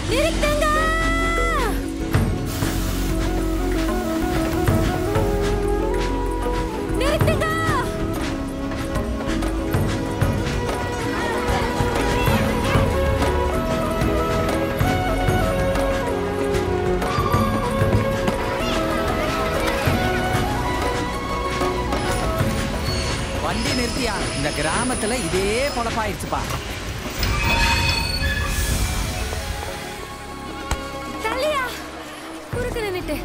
நிறுத்துங்க நிறுத்துங்க வண்டி நிறுத்தியா இந்த கிராமத்துல இதே பொழப்பாயிருச்சுப்பா தள்ளியா குறுக்க நின்னுட்டு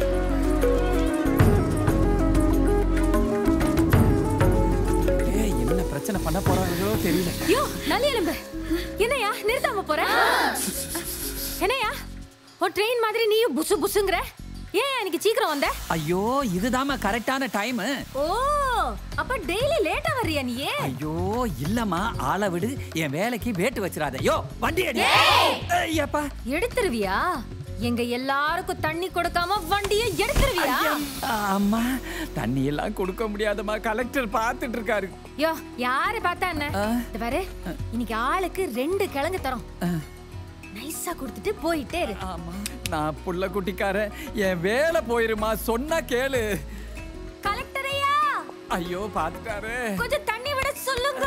ஏய் என்ன பிரச்சனை பண்ண போறாங்களோ தெரியல யோ நல்ல எலும்பு என்னையா நிறுத்தாம போற என்னையா ஒரு ட்ரெயின் மாதிரி நீயும் புசு புசுங்கிற ஏன் எனக்கு சீக்கிரம் வந்த ஐயோ இதுதாம்மா கரெக்டான டைம் ஓ அப்ப டெய்லி லேட்டா வர்றியா நீ ஐயோ இல்லம்மா ஆளை விடு என் வேலைக்கு வேட்டு வச்சிடாத யோ வண்டி அடி ஐயப்பா எடுத்துருவியா எங்க எல்லாருக்கும் தண்ணி கொடுக்காம வண்டியை எடுத்துருவியா அம்மா தண்ணி எல்லாம் கொடுக்க முடியாதம்மா கலெக்டர் பார்த்துட்டு இருக்காரு யோ யாரு பார்த்தா என்ன இந்த பாரு இன்னைக்கு ஆளுக்கு ரெண்டு கிழங்கு தரோம் நைஸா கொடுத்துட்டு போயிட்டே இரு ஆமா நான் புள்ள குட்டிக்காரன் என் வேலை போயிருமா சொன்னா கேளு கலெக்டரையா ஐயோ பாத்துட்டாரு கொஞ்சம் தண்ணி விட சொல்லுங்க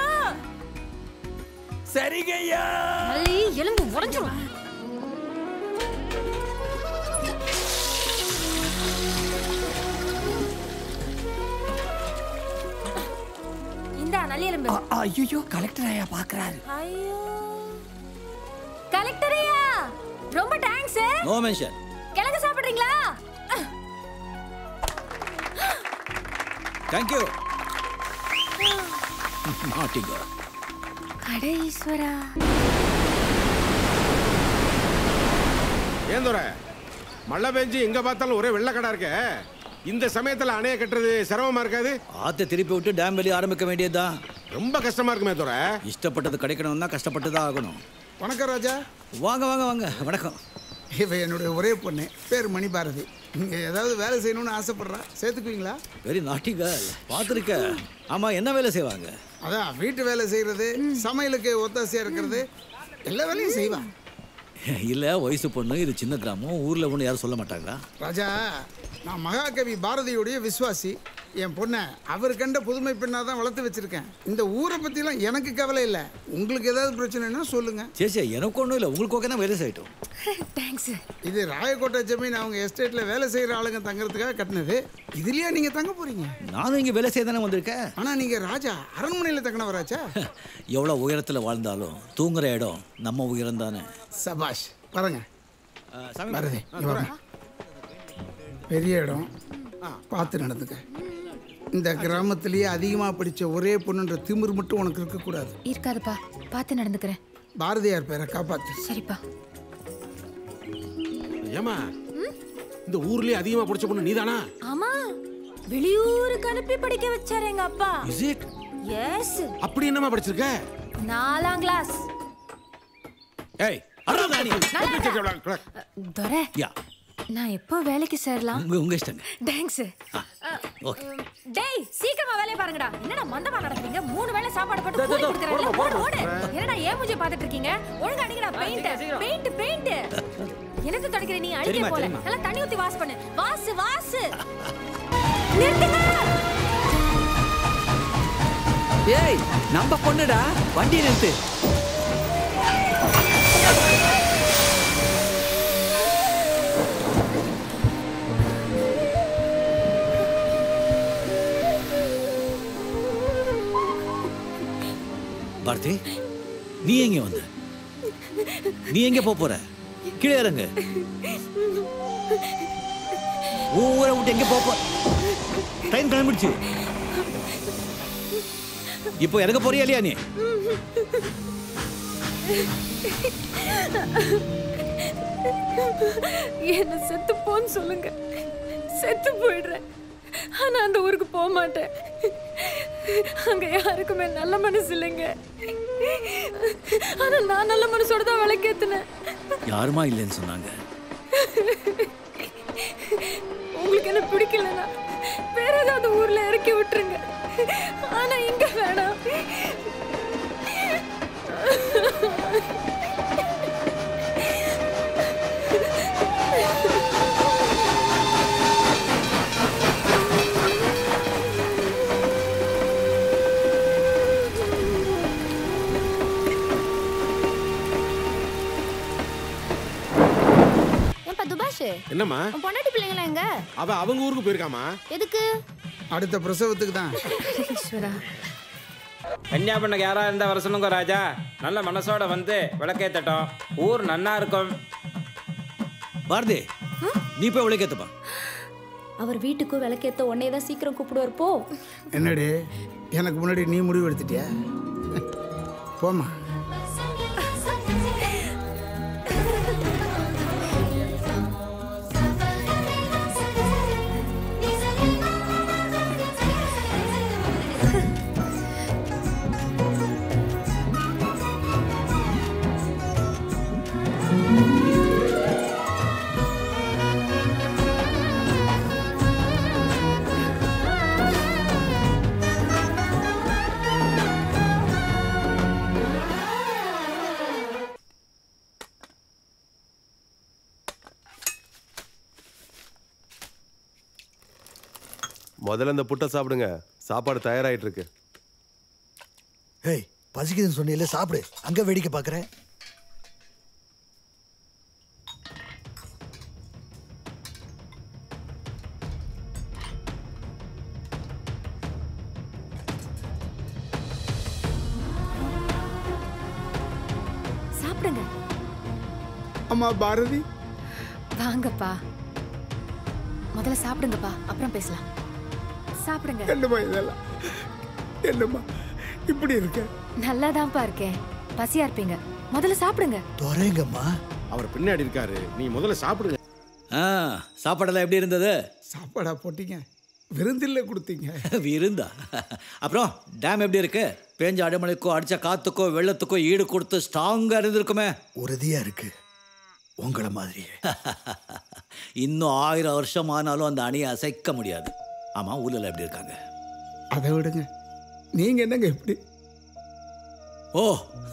சரிங்க ஐயா நல்லி எலும்பு உடைஞ்சிரும் இந்தா நல்லி எலும்பு ஐயோ கலெக்டர் ஐயா பாக்குறாரு ஐயோ கலெக்டரையா ரொம்ப தேங்க்ஸ் நோ மென்ஷன் கிழங்கு சாப்பிடுறீங்களா தேங்க்யூ நாட்டிங்க அட ஈஸ்வரா ஏன் துரை மழை பெஞ்சு எங்க பார்த்தாலும் ஒரே வெள்ளக்கடா இருக்க இந்த சமயத்துல அணைய கட்டுறது சிரமமா இருக்காது ஆத்தை திருப்பி விட்டு டேம் வெளியே ஆரம்பிக்க வேண்டியதுதான் ரொம்ப கஷ்டமா இருக்குமே துரை இஷ்டப்பட்டது கிடைக்கணும்னா கஷ்டப்பட்டு தான் ஆகணும் வணக்கம் ராஜா வாங்க வாங்க வாங்க வணக்கம் இவ என்னுடைய ஒரே பொண்ணு பேர் மணிபாரதி நீங்க ஏதாவது வேலை செய்யணும்னு ஆசைப்படுறா சேர்த்துக்குவீங்களா வெரி நாட்டி கேர்ள் பார்த்துருக்க ஆமா என்ன வேலை செய்வாங்க அதான் வீட்டு வேலை செய்யறது சமையலுக்கு ஒத்தாசையா இருக்கிறது எல்லா வேலையும் செய்வா இல்ல வயசு பொண்ணு இது சின்ன கிராமம் ஊர்ல ஒண்ணு யாரும் சொல்ல மாட்டாங்களா ராஜா நான் மகாகவி பாரதியுடைய விசுவாசி என் பொண்ணை அவர் கண்ட புதுமை பெண்ணாக தான் வளர்த்து வச்சிருக்கேன் இந்த ஊரை பற்றிலாம் எனக்கு கவலை இல்லை உங்களுக்கு ஏதாவது பிரச்சனைனா சொல்லுங்க சரி சரி எனக்கு ஒன்றும் இல்லை உங்களுக்கு ஓகே வேலை செய்யட்டும் தேங்க்ஸ் இது ராயக்கோட்டை ஜமீன் அவங்க எஸ்டேட்டில் வேலை செய்கிற ஆளுங்க தங்குறதுக்காக கட்டினது இதுலயே நீங்கள் தங்க போறீங்க நானும் இங்க வேலை செய்ய தானே வந்திருக்கேன் ஆனால் நீங்கள் ராஜா அரண்மனையில் தங்கினவராச்சா எவ்வளோ உயரத்துல வாழ்ந்தாலும் தூங்குற இடம் நம்ம உயரம் தானே சபாஷ் பாருங்க சாமி பாரதி இங்க வாங்க. பெரிய இடம் பார்த்து நடந்துக்க இந்த கிராமத்திலேயே அதிகமாக படித்த ஒரே பொண்ணுன்ற திமிர் மட்டும் உனக்கு இருக்கக்கூடாது இருக்காதுப்பா பார்த்து நடந்துக்கிறேன் பாரதியார் பேரை காப்பாத்து சரிப்பா ஏமா இந்த ஊர்லயே அதிகமா பிடிச்ச பொண்ணு நீதானா ஆமா வெளியூருக்கு அனுப்பி படிக்க வச்சாரு எங்க அப்பா இஸ் இட் எஸ் அப்படி என்னமா படிச்சிருக்க நாலாம் கிளாஸ் ஏய் அதான் நானி. துரை யா நான் எப்போ வேலைக்கு சேரலாம் உங்க உங்க இஷ்டங்க தேங்க்ஸ் ஓகே டேய் சீக்கிரமா வேலைய பாருங்கடா என்னடா மந்தமா நடக்கிறீங்க மூணு வேளை சாப்பாடு போட்டு கூலி கொடுக்கறாங்க ஓடு ஓடு என்னடா ஏன் மூஞ்சி பாத்துட்டு இருக்கீங்க ஒழுங்கா அடிங்கடா பெயிண்ட் பெயிண்ட் பெயிண்ட் எனக்கு தொடக்கிற நீ அடிக்க சரிம்மா, போல சரிம்மா. நல்லா தண்ணி ஊத்தி வாஷ் பண்ணு வாசு வாசு நிறுத்துங்க ஏய் நம்ம பொண்ணுடா வண்டி நிறுத்து பாரதி நீ எங்க வந்த நீ எங்க போப் போற கீழே இறங்கு உன் ஊரை விட்டு எங்க போப் போற ட்ரெயின் கிளம்பிடுச்சு இப்போ இறங்க போறியா இல்லையா நீ என்ன செத்து போன்னு சொல்லுங்க செத்து போயிடுறேன் ஆனா அந்த ஊருக்கு போக மாட்டேன் அங்க யாருக்குமே நல்ல மனசு இல்லைங்க ஆனா நான் நல்ல மனசோட தான் விளக்கேத்துனேன் யாருமா இல்லைன்னு சொன்னாங்க உங்களுக்கு என்ன பிடிக்கலனா வேற ஏதாவது ஊர்ல இறக்கி விட்டுருங்க ஆனா இங்க வேணாம் பிரகாஷ் என்னம்மா உன் பொண்டாட்டி பிள்ளைங்களா எங்க அவ அவங்க ஊருக்கு போயிருக்காமா எதுக்கு அடுத்த பிரசவத்துக்கு தான் ஈஸ்வரா கன்னியா பண்ணக்கு யாரா இருந்தா வர சொல்லுங்க ராஜா நல்ல மனசோட வந்து விளக்கேத்தட்டும் ஊர் நன்னா இருக்கும் பாரதி நீ போய் விளக்கேத்துப்பா அவர் வீட்டுக்கும் விளக்கேத்த உடனே தான் சீக்கிரம் கூப்பிடுவார் போ என்னடி எனக்கு முன்னாடி நீ முடிவு எடுத்துட்டியா போமா முதல்ல இந்த புட்டை சாப்பிடுங்க சாப்பாடு தயாராயிட்டு இருக்கு ஏய் பசிக்குதுன்னு சொன்னீல்ல சாப்பிடு அங்க வேடிக்கை பார்க்குறேன் சாப்பிடுங்க அம்மா பாரதி வாங்கப்பா முதல்ல சாப்பிடுங்கப்பா அப்புறம் பேசலாம் சாப்பிடுங்க என்னம்மா இதெல்லாம் என்னம்மா இப்படி இருக்க நல்லாதான்ப்பா இருக்கேன் பசியா இருப்பீங்க முதல்ல சாப்பிடுங்க துறைங்கம்மா அவர் பின்னாடி இருக்காரு நீ முதல்ல சாப்பிடுங்க ஆ சாப்பாடெல்லாம் எப்படி இருந்தது சாப்பாடா போட்டீங்க விருந்தில் கொடுத்தீங்க விருந்தா அப்புறம் டேம் எப்படி இருக்கு பேஞ்ச அடைமழைக்கோ அடிச்ச காத்துக்கோ வெள்ளத்துக்கோ ஈடு கொடுத்து ஸ்ட்ராங்கா இருந்திருக்குமே உறுதியா இருக்கு உங்களை மாதிரியே இன்னும் ஆயிரம் வருஷம் ஆனாலும் அந்த அணியை அசைக்க முடியாது ஆமா ஊர்ல எப்படி இருக்காங்க அதை விடுங்க நீங்க என்னங்க இப்படி ஓ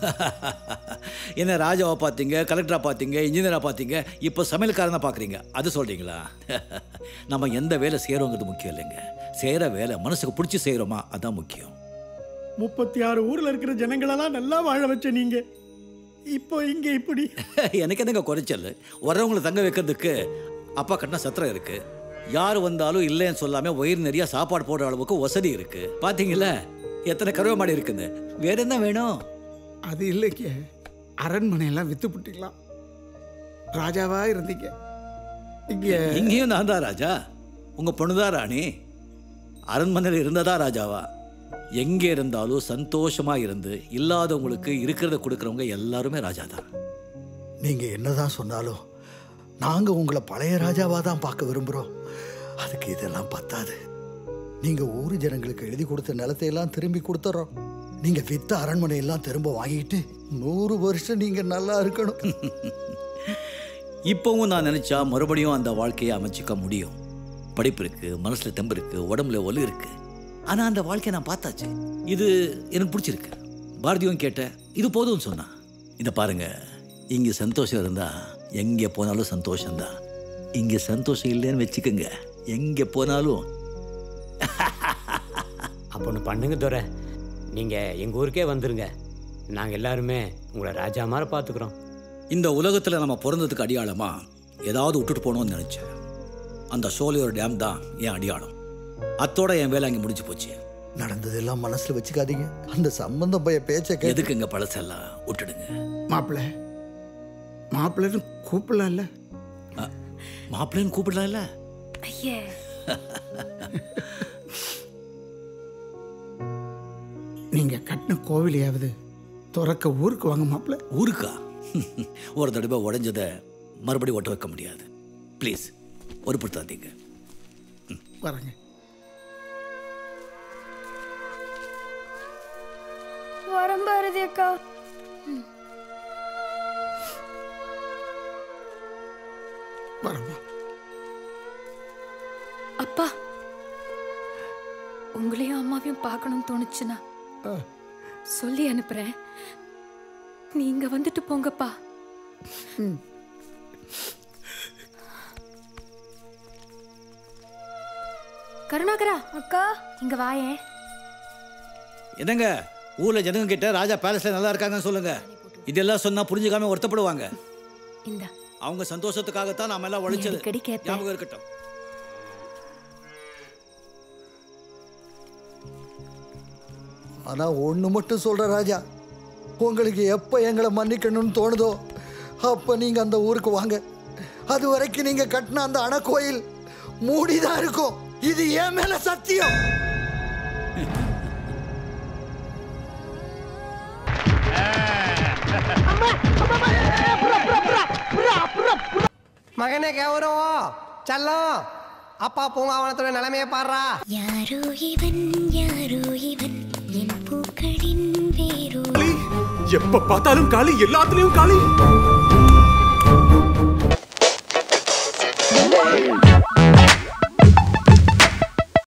என்ன ராஜாவை பார்த்தீங்க கலெக்டரா பார்த்தீங்க இன்ஜினியரா பார்த்தீங்க இப்போ சமையல்காரனை பார்க்குறீங்க அது சொல்றீங்களா நம்ம எந்த வேலை செய்கிறோங்கிறது முக்கியம் இல்லைங்க செய்கிற வேலை மனசுக்கு பிடிச்சி செய்கிறோமா அதான் முக்கியம் முப்பத்தி ஆறு ஊர்ல இருக்கிற ஜனங்களெல்லாம் நல்லா வாழ வச்ச நீங்க இப்போ இங்க இப்படி எனக்கு என்னங்க குறைச்சல் வர்றவங்களை தங்க வைக்கிறதுக்கு அப்பா கட்டின சத்திரம் இருக்கு யார் வந்தாலும் இல்லைன்னு சொல்லாம வயிறு நிறைய சாப்பாடு போடுற அளவுக்கு வசதி இருக்கு பாத்தீங்களா எத்தனை கருவ மாடி இருக்குன்னு வேற என்ன வேணும் அது இல்லைங்க அரண்மனையெல்லாம் வித்து புட்டிக்கலாம் ராஜாவா இருந்தீங்க இங்க இங்கேயும் நான் தான் ராஜா உங்க பொண்ணுதான் ராணி அரண்மனையில் இருந்ததா ராஜாவா எங்கே இருந்தாலும் சந்தோஷமா இருந்து இல்லாதவங்களுக்கு இருக்கிறத கொடுக்கறவங்க எல்லாருமே ராஜா தான் நீங்க என்னதான் சொன்னாலும் நாங்க உங்களை பழைய ராஜாவா தான் பார்க்க விரும்புறோம் அதுக்கு இதெல்லாம் பத்தாது நீங்க ஊர் ஜனங்களுக்கு எழுதி கொடுத்த நிலத்தை எல்லாம் திரும்பி கொடுத்துறோம் நீங்க வித்த அரண்மனை எல்லாம் திரும்ப வாங்கிட்டு நூறு வருஷம் நீங்க நல்லா இருக்கணும் இப்போவும் நான் நினைச்சா மறுபடியும் அந்த வாழ்க்கையை அமைச்சிக்க முடியும் படிப்பு இருக்கு மனசுல தெம்பு இருக்கு உடம்புல ஒலு இருக்கு ஆனா அந்த வாழ்க்கையை நான் பார்த்தாச்சு இது எனக்கு பிடிச்சிருக்கு பாரதியும் கேட்டேன் இது போதும்னு சொன்னான் இதை பாருங்க இங்க சந்தோஷம் இருந்தா எங்க போனாலும் சந்தோஷம்தான் இங்க சந்தோஷம் இல்லைன்னு வச்சுக்கோங்க எங்க போனாலும் அப்போ ஒன்று பண்ணுங்க துரை நீங்கள் எங்கள் ஊருக்கே வந்துருங்க நாங்கள் எல்லாருமே உங்களை ராஜா மாதிரி பார்த்துக்குறோம் இந்த உலகத்துல நம்ம பிறந்ததுக்கு அடியாளமா ஏதாவது விட்டுட்டு போகணும்னு நினைச்சேன் அந்த சோலையோர் டேம் தான் என் அடியாளம் அத்தோட என் வேலை அங்கே முடிஞ்சு போச்சு நடந்ததெல்லாம் மனசுல வச்சுக்காதீங்க அந்த சம்பந்தம் பைய பேச்ச கேட்டு எதுக்குங்க பழசெல்லாம் விட்டுடுங்க மாப்பிள்ள மாப்பிள்ளைன்னு கூப்பிடலாம்ல மாப்பிள்ளைன்னு கூப்பிடலாம்ல ஐயே நீங்க கட்டின கோவிலையாவது துறக்க ஊருக்கு வாங்க மாப்பிள்ள ஊருக்கா ஒரு தடவை உடைஞ்சதை மறுபடியும் ஒட்ட வைக்க முடியாது ப்ளீஸ் ஒருப்படுத்தாதீங்க வரேங்க வரம் பாரதி அக்கா வரமா அப்பா உங்களையும் அம்மாவையும் பார்க்கணும்னு தோணுச்சுன்னா சொல்லி அனுப்புறேன் நீங்க வந்துட்டு போங்கப்பா கருணாகரா அக்கா இங்க வாயேன் என்னங்க ஊர்ல ஜனங்க கிட்ட ராஜா பேலஸ்ல நல்லா இருக்காங்கன்னு சொல்லுங்க இதெல்லாம் சொன்னா புரிஞ்சுக்காம வருத்தப்படுவாங்க இந்த அவங்க சந்தோஷத்துக்காகத்தான் நாம எல்லாம் உழைச்சது அடிக்கடி கேட்பேன். ஞாபகம் இருக்கட்டும் ஆனா ஒண்ணு மட்டும் சொல்ற ராஜா உங்களுக்கு எப்ப எங்களை மன்னிக்கணும்னு தோணுதோ அப்ப நீங்க அந்த ஊருக்கு வாங்க அது வரைக்கும் நீங்க கட்டின அந்த அணக்கோயில் மூடிதான் இருக்கும் இது என் மேல சத்தியம் மகனே கௌரவம் செல்லம் அப்பா பூங்காவனத்தோட நிலைமையை பாடுறா யாரோ இவன் யாரோ இவன் என் பூக்களின் வேரோ எப்ப பார்த்தாலும் காளி எல்லாத்துலயும் காளி